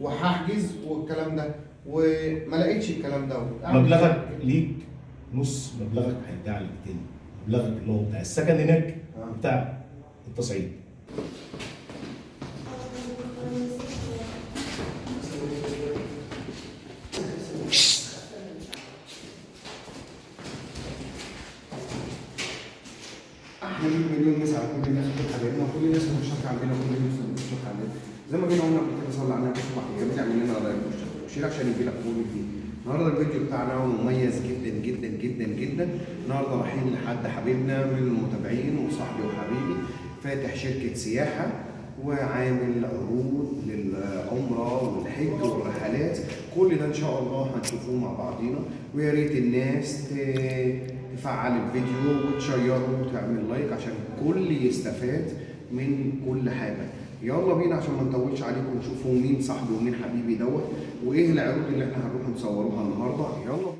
وهحجز والكلام ده وما لقيتش الكلام ده مبلغك ليك نص مبلغك هيرجع لك تاني مبلغك اللي هو بتاع السكن هناك آه. وبتاع التصعيد احنا مليون مسا على كل الناس اللي بتتابعنا وكل الناس اللي بتشارك عندنا وكل الناس اللي بتشارك عندنا زي ما جينا قلنا قبل كده صلى على النبي صلى الله عليه وسلم اعمل لنا لايك وشير عشان يجي لك كل جديد النهارده الفيديو بتاعنا مميز جدا جدا جدا جدا النهارده رايحين لحد حبيبنا من المتابعين وصاحبي وحبيبي فاتح شركه سياحه وعامل عروض للعمره والحج والرحلات كل ده ان شاء الله هنشوفوه مع بعضينا ويا ريت الناس ت- تفعل الفيديو وتشيره وتعمل لايك عشان الكل يستفاد من كل حاجه يلا بينا عشان ما نطولش عليكم ونشوفوا مين صاحبي ومين حبيبي دوت وايه العروض اللي احنا هنروح نصوروها النهارده يلا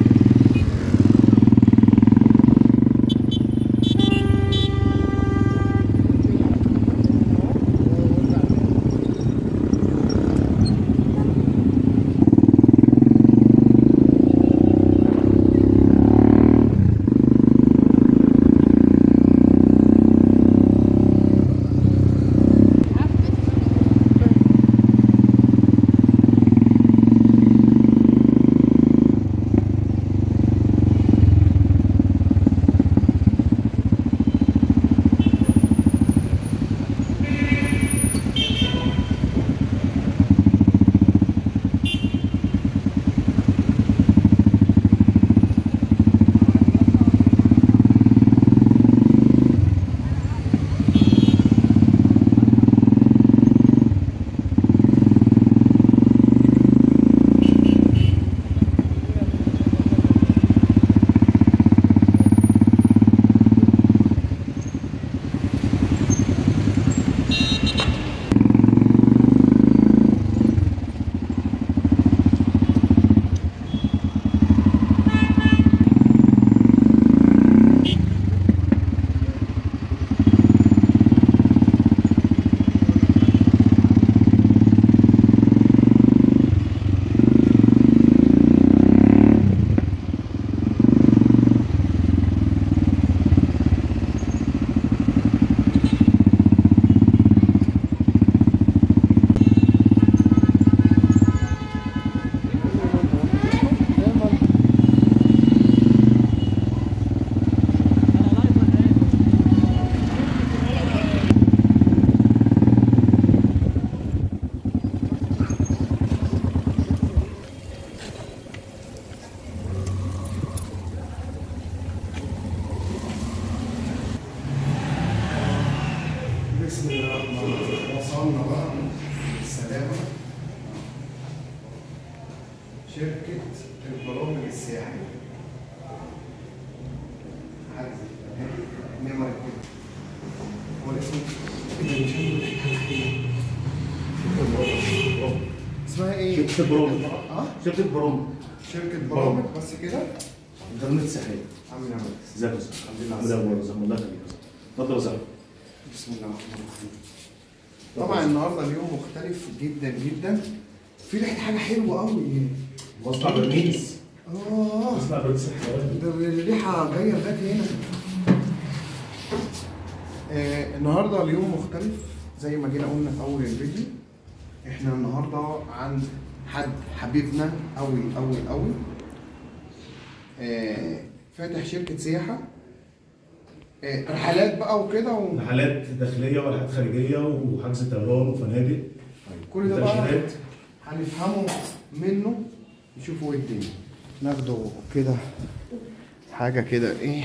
بسم الله الرحمن الرحيم وصلنا بقى بالسلامة شركة البرامج السياحية حجز الفنادق نمرة كده هو الاسم كده مش عارف. اسمها ايه؟ شركة البرامج. اه شركة برامج شركة برامج بس كده خدمات سياحية عامل عمل ازيك يا استاذ الحمد لله على عامل ايه اخبارك زي ما الله يخليك اتفضل يا صاحبي بسم الله الرحمن الرحيم طبعا النهارده اليوم مختلف جدا جدا في ريحه حاجه حلوه قوي مصنع برميز اه مصنع برميز الحيوان ده الريحه جايه لغايه هنا آه النهارده اليوم مختلف زي ما جينا قلنا في اول الفيديو احنا النهارده عند حد حبيبنا قوي قوي قوي آه فاتح شركه سياحه آه رحلات بقى وكده و... رحلات داخلية ورحلات خارجية وحجز طيران وفنادق كل ده بقى وتأشيرات هنفهمه منه نشوفوا ايه الدنيا ناخده كده حاجة كده ايه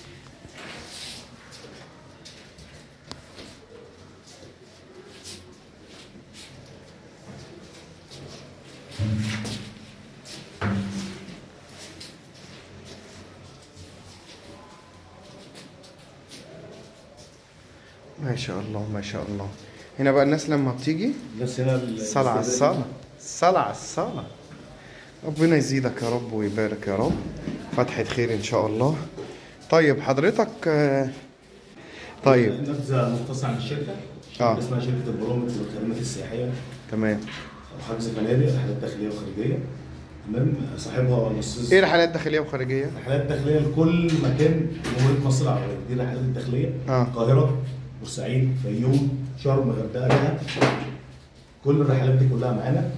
ما شاء الله ما شاء الله هنا بقى الناس لما بتيجي الناس هنا ال- الصلاة على الصلاة الصلاة على الصلاة ربنا يزيدك يا رب ويبارك يا رب فتحة خير إن شاء الله طيب حضرتك آه، طيب نبذة مختصرة عن الشركة آه. شركة اسمها شركة البرامج والخدمات السياحية تمام حجز فنادق رحلات داخليه وخارجيه تمام صاحبها الاستاذ ايه رحلات داخليه وخارجيه؟ رحلات داخليه لكل مكان في جمهوريه مصر العربيه دي الرحلات الداخليه آه. القاهره بورسعيد فيوم شرم غردقه دهب كل الرحلات دي كلها معانا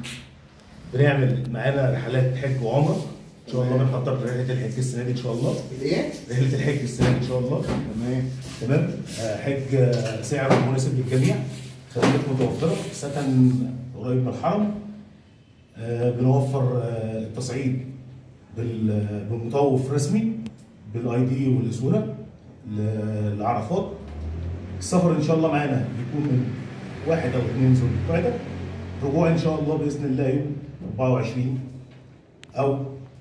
بنعمل معانا رحلات حج وعمره ان شاء الله بنحضر رحله الحج السنه دي ان شاء الله الايه؟ رحله الحج السنه دي ان شاء الله تمام تمام آه، حج آه، سعر مناسب للجميع خدمات متوفره سكن قريب من الحرم آه، بنوفر آه، التصعيد بال- بالمطوف رسمي بالاي دي والاسوره ل- لعرفات السفر ان شاء الله معانا بيكون من واحد او اثنين ذو القعده رجوع ان شاء الله باذن الله يوم 24 او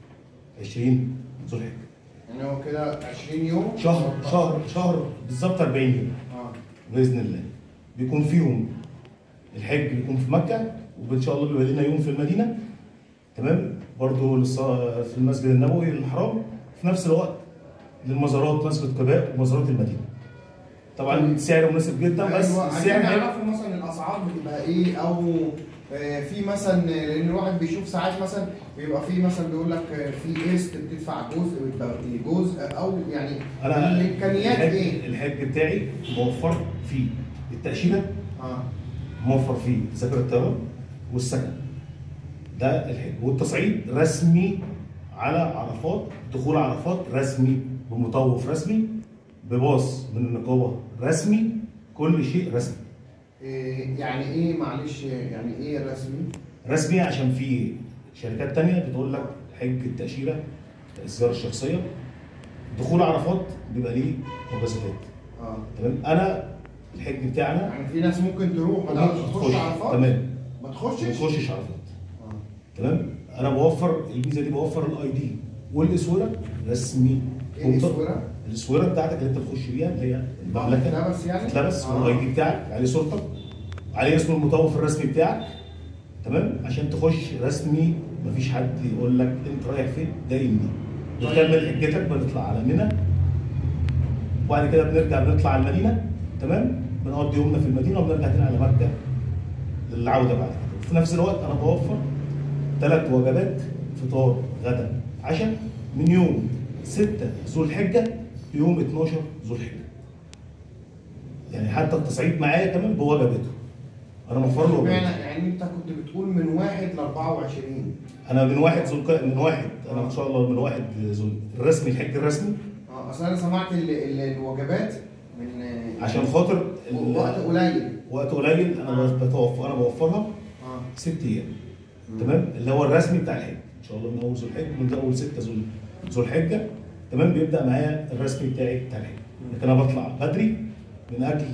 20 ذو الحجه يعني هو كده 20 يوم شهر شهر شهر بالظبط 40 يوم اه باذن الله بيكون فيهم الحج بيكون في مكه وان شاء الله بيبقى لنا يوم في المدينه تمام برضه للص- في المسجد النبوي الحرام في نفس الوقت للمزارات مسجد قباء ومزارات المدينه طبعا سعر مناسب جدا بس ايوه عايزين السعر هيبقى- نعرفوا مثلا الاسعار بتبقى ايه او آه، في مثلا لان الواحد بيشوف ساعات مثلا بيبقى في مثلا بيقول لك آه، في قسط بتدفع جزء وتبقى جزء او يعني انا الامكانيات الحج- ايه؟ الحج بتاعي موفر فيه التاشيره اه موفر فيه تذاكر الطيران والسكن ده الحج والتصعيد رسمي على عرفات دخول عرفات رسمي بمطوف رسمي بباص من النقابه رسمي كل شيء رسمي إيه يعني ايه معلش يعني ايه رسمي؟ رسمي عشان في شركات تانية بتقول لك حج التأشيرة الزيارة الشخصية دخول عرفات بيبقى ليه مجازفات اه تمام انا الحج بتاعنا يعني في ناس ممكن تروح ما تعرفش تخش عرفات تمام ما ما تخشش تخشش عرفات آه. تمام انا بوفر الميزه دي بوفر الاي دي والاسوره رسمي ايه الاسوره؟ الاسوره بتاعتك اللي انت تخش بيها اللي هي المملكه تتلبس يعني؟ تتلبس آه. والاي دي بتاعك عليه صورتك عليه اسم المطوف الرسمي بتاعك تمام عشان تخش رسمي مفيش حد يقول لك انت رايح فين جاي منين بتكمل حجتك بنطلع على منى وبعد كده بنرجع بنطلع على المدينه تمام بنقضي يومنا في المدينه وبنرجع تاني على مكه للعوده بعد كده وفي نفس الوقت انا بوفر ثلاث وجبات فطار غدا عشاء من يوم 6 ذو الحجه ليوم 12 ذو الحجه يعني حتى التصعيد معايا كمان بوجبته انا موفر له اشمعنى وجبته. يعني انت كنت بتقول من واحد ل 24 انا من واحد ذو الق- من واحد انا ان شاء الله من واحد ذو الرسمي الحج الرسمي اه اصل انا سمعت ال- ال- الوجبات من آه، عشان خاطر ال- وقت قليل وقت قليل انا بتوفر انا بوفرها اه ست ايام تمام اللي هو الرسمي بتاع الحج ان شاء الله من اول ذو الحج من اول 6 ذو ذو الحجه تمام بيبدا معايا الرسمي بتاعي بتاع الحج لكن انا بطلع بدري من اجل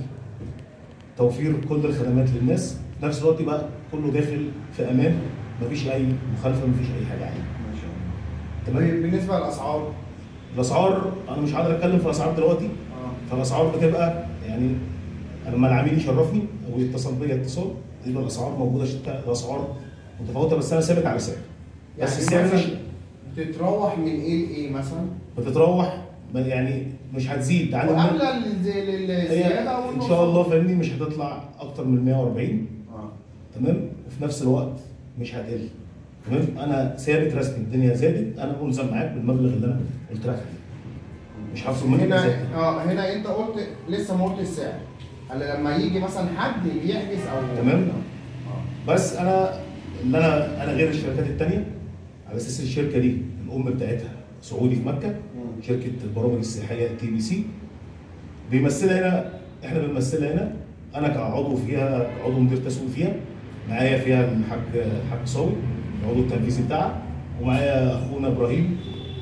توفير كل الخدمات للناس في نفس الوقت يبقى كله داخل في امان مفيش اي مخالفه مفيش اي حاجه عليه ما شاء الله تمام طيب بالنسبه للاسعار الاسعار انا مش هقدر اتكلم في الاسعار دلوقتي اه فالاسعار بتبقى يعني لما العميل يشرفني او يتصل بيا اتصال يبقى الاسعار موجوده شتى الاسعار متفاوته بس انا ثابت على سعر بس يعني السعر مش مثلا بتتراوح من ايه لايه مثلا؟ بتتراوح ما- يعني مش هتزيد عن وقبل الم- الز- ال- هي الزياده او ان شاء الله فاهمني مش هتطلع اكتر من 140 اه تمام وفي نفس الوقت مش هتقل تمام انا ثابت رسمي الدنيا زادت انا ملزم معاك بالمبلغ اللي انا قلت لك عليه مش هفصل منك هنا زيادة. اه هنا انت قلت لسه ما قلت السعر هلا لما يجي مثلا حد يحجز او تمام. اه بس انا اللي انا انا غير الشركات التانية على اساس الشركه دي الام بتاعتها سعودي في مكه مم. شركه البرامج السياحيه تي بي سي بيمثلها هنا احنا بنمثلها هنا انا كعضو فيها كعضو مدير تسويق فيها معايا فيها الحاج الحاج صاوي العضو التنفيذي بتاعها ومعايا اخونا ابراهيم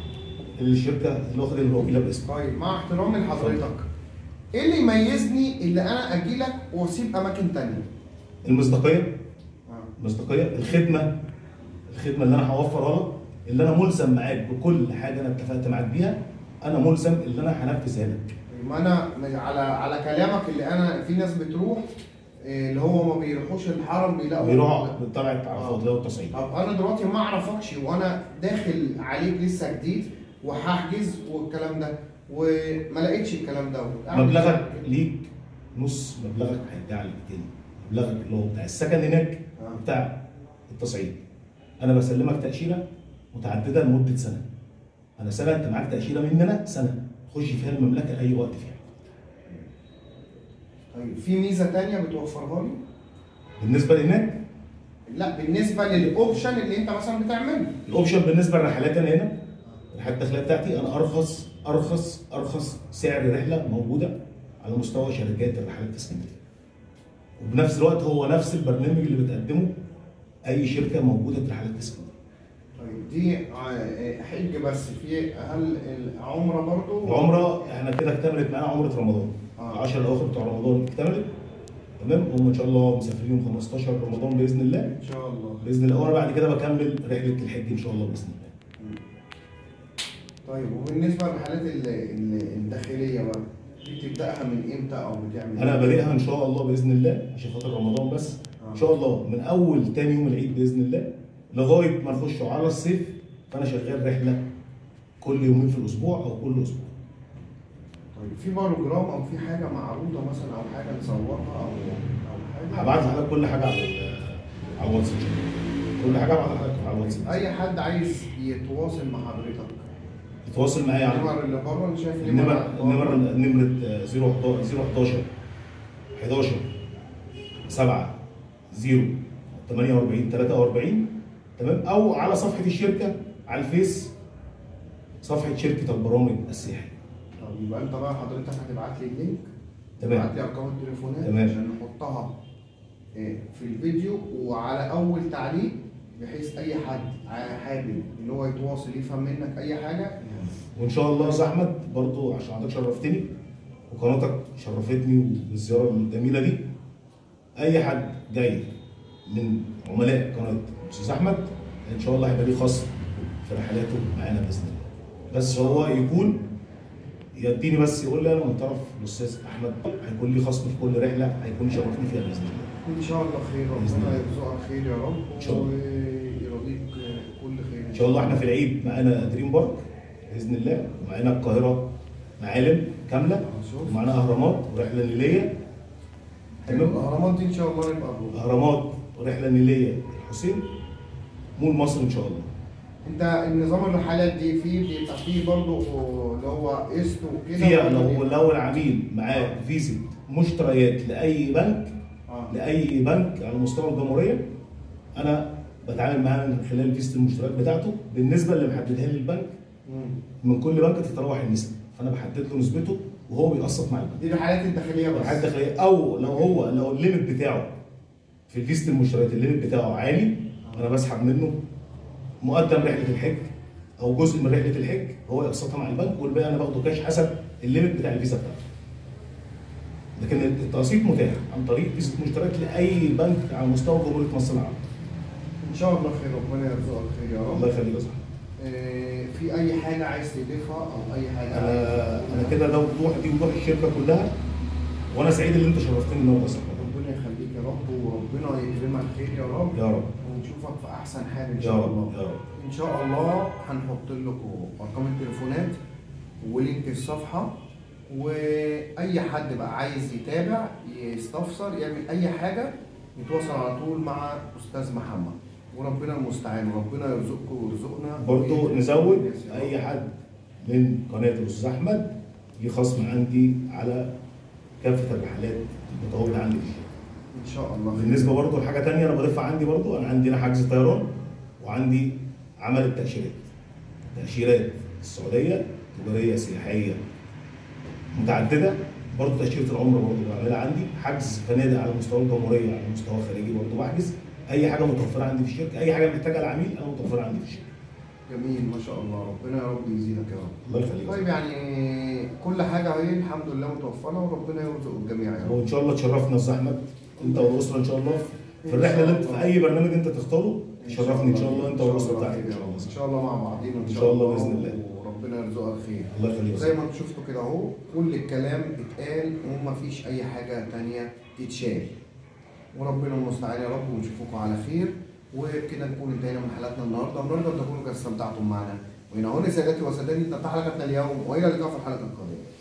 الشركه اللي واخد الوكيله باسمه طيب مع احترامي لحضرتك ايه اللي يميزني اللي انا اجي لك واسيب اماكن تانية؟ المصداقيه اه المصداقيه الخدمه الخدمه اللي انا هوفرها لك اللي انا ملزم معاك بكل حاجه انا اتفقت معاك بيها انا ملزم اللي انا هنفذها لك ما انا على على كلامك اللي انا في ناس بتروح إيه، اللي هو ما بيروحوش الحرم بيلاقوا بيروح طلعت عرفات اللي هو التصعيد طب انا دلوقتي ما اعرفكش وانا داخل عليك لسه جديد وهحجز والكلام ده وما لقيتش الكلام ده أعمل مبلغك إيه؟ ليك نص مبلغك هيرجع لك تاني مبلغك اللي هو بتاع السكن هناك آه. بتاع التصعيد انا بسلمك تاشيره متعدده لمده سنه انا سنه انت معاك تاشيره مننا سنه تخش فيها المملكه اي وقت فيها طيب في ميزه تانية بتوفرها لي بالنسبه لهناك لا بالنسبه للاوبشن اللي انت مثلا بتعمله الاوبشن بالنسبه للرحلات انا هنا الرحلات الداخليه بتاعتي انا ارخص ارخص ارخص سعر رحله موجوده على مستوى شركات الرحلات في اسكندريه وبنفس الوقت هو نفس البرنامج اللي بتقدمه اي شركه موجوده في رحلات اسكندريه طيب دي ع- حج بس في هل العمره برضو العمره احنا كده اكتملت معانا عمره رمضان آه. 10 الاواخر بتوع رمضان اكتملت تمام هم ان شاء الله مسافرين يوم 15 رمضان باذن الله ان شاء الله باذن الله وانا بعد كده بكمل رحله الحج ان شاء الله باذن الله طيب وبالنسبه للرحلات ال- ال- الداخليه بقى دي بتبداها من امتى او بتعمل انا إيه؟ بادئها ان شاء الله باذن الله عشان خاطر رمضان بس آه. ان شاء الله من اول تاني يوم العيد باذن الله لغايه ما نخش على الصيف فانا شغال رحله كل يومين في الاسبوع او كل اسبوع طيب في بروجرام او في حاجه معروضه مثلا او حاجه نصورها او او حاجه هبعت لحضرتك كل حاجه على ال- على الواتس ان شاء الله كل حاجه هبعت لحضرتك على الواتس اي حد عايز يتواصل مع حضرتك تواصل معايا على النمر اللي بره انا شايف النمر النمر نمرة 011 11 7 0 48 43 تمام او على صفحة الشركة على الفيس صفحة شركة البرامج السياحية طب يبقى انت بقى حضرتك هتبعت لي اللينك تمام. تبعت لي ارقام التليفونات تمام. عشان نحطها آه، في الفيديو وعلى اول تعليق بحيث اي حد ع- حابب ان هو يتواصل يفهم منك اي حاجه وان شاء الله يا أستاذ احمد برضو عشان حضرتك شرفتني وقناتك شرفتني بالزياره الجميله دي اي حد جاي من عملاء قناه استاذ احمد ان شاء الله هيبقى ليه خصم في رحلاته معانا باذن الله بس هو يكون يديني بس يقول لي انا من طرف الاستاذ احمد هيكون لي خصم في كل رحله هيكون يشرفني فيها باذن الله ان شاء الله خير بإذن ربنا الله. يرزقك خير يا رب إن شاء الله. ويرضيك كل خير ان شاء الله احنا في العيد معانا دريم بارك باذن الله ومعانا القاهره معالم كامله شوف. ومعانا اهرامات ورحله نيليه تمام الاهرامات دي ان شاء الله نبقى نروح اهرامات ورحله نيليه الحسين مول مصر ان شاء الله انت النظام الرحلات دي فيه بيبقى فيه برضه اللي هو قسط وكده فيها ولا لو بيبقى- لو العميل معاه فيزا مشتريات لاي بنك اه لاي بنك على مستوى الجمهوريه انا بتعامل معاه من خلال فيزا المشتريات بتاعته بالنسبه اللي محددها لي البنك مم. من كل بنك تتراوح النسب فانا بحدد له نسبته وهو بيقسط مع البنك دي الرحلات الداخليه بس الحاجات الداخليه او لو هو لو الليمت بتاعه في فيزا المشتريات الليمت بتاعه عالي انا بسحب منه مقدم رحله الحج او جزء من رحله الحج هو يقسطها مع البنك والباقي انا باخده كاش حسب الليمت بتاع الفيزا بتاعته لكن التقسيط متاح عن طريق فيزا مشتريات لاي بنك على مستوى جمهوريه مصر العربيه ان شاء الله خير ربنا يرزقك خير يا الله رب يخليك يا صاحبي آه، في اي حاجه عايز تضيفها او اي حاجه انا انا كده ده وضوح دي وضوح الشركه كلها وانا سعيد ان انت شرفتني النهارده يا صاحبي ربنا يخليك يا رب وربنا يكرمك خير يا رب يا رب ونشوفك في احسن حال ان يا شاء رب الله يا رب ان شاء الله هنحط لكم ارقام التليفونات ولينك الصفحه واي حد بقى عايز يتابع يستفسر يعمل اي حاجه يتواصل على طول مع استاذ محمد وربنا المستعان وربنا يرزقكم ويرزقنا برضو نزود اي حد من قناه الاستاذ احمد ليه خصم عندي على كافه الرحلات المتواجده عندي في الشركه ان شاء الله خير. بالنسبه برضو لحاجه تانية انا بضيفها عندي برضو انا عندنا حجز طيران وعندي عمل التاشيرات تاشيرات السعوديه تجاريه سياحيه متعدده برضو تاشيره العمره برضو بعملها عندي حجز فنادق على مستوى الجمهوريه على مستوى خارجي برضو بحجز اي حاجه متوفره عندي في الشركه اي حاجه محتاجها العميل انا متوفره عندي في الشركه جميل ما شاء الله ربنا يا رب يزيدك يا رب الله يخليك طيب يعني كل حاجه اهي الحمد لله متوفره وربنا يرزق الجميع يا رب وان شاء الله تشرفنا يا استاذ احمد انت والاسره ان شاء الله في الرحله اللي انت في اي برنامج انت تختاره تشرفني ان شاء الله انت والاسره بتاعتك ان شاء الله ان شاء الله مع بعضينا إن شاء الله بإذن الله. وربنا يرزقك خير الله يخليك يا زي أستاذ. ما انتم شفتوا كده اهو كل الكلام اتقال ومفيش اي حاجه تانية تتشال وربنا المستعان يا رب ونشوفكم على خير وبكده نكون انتهينا من حلقتنا النهارده ونرجو ان تكونوا قد استمتعتم معنا وهنا هنا سادتي وسادتي انتهت حلقتنا اليوم والى اللقاء في الحلقه القادمه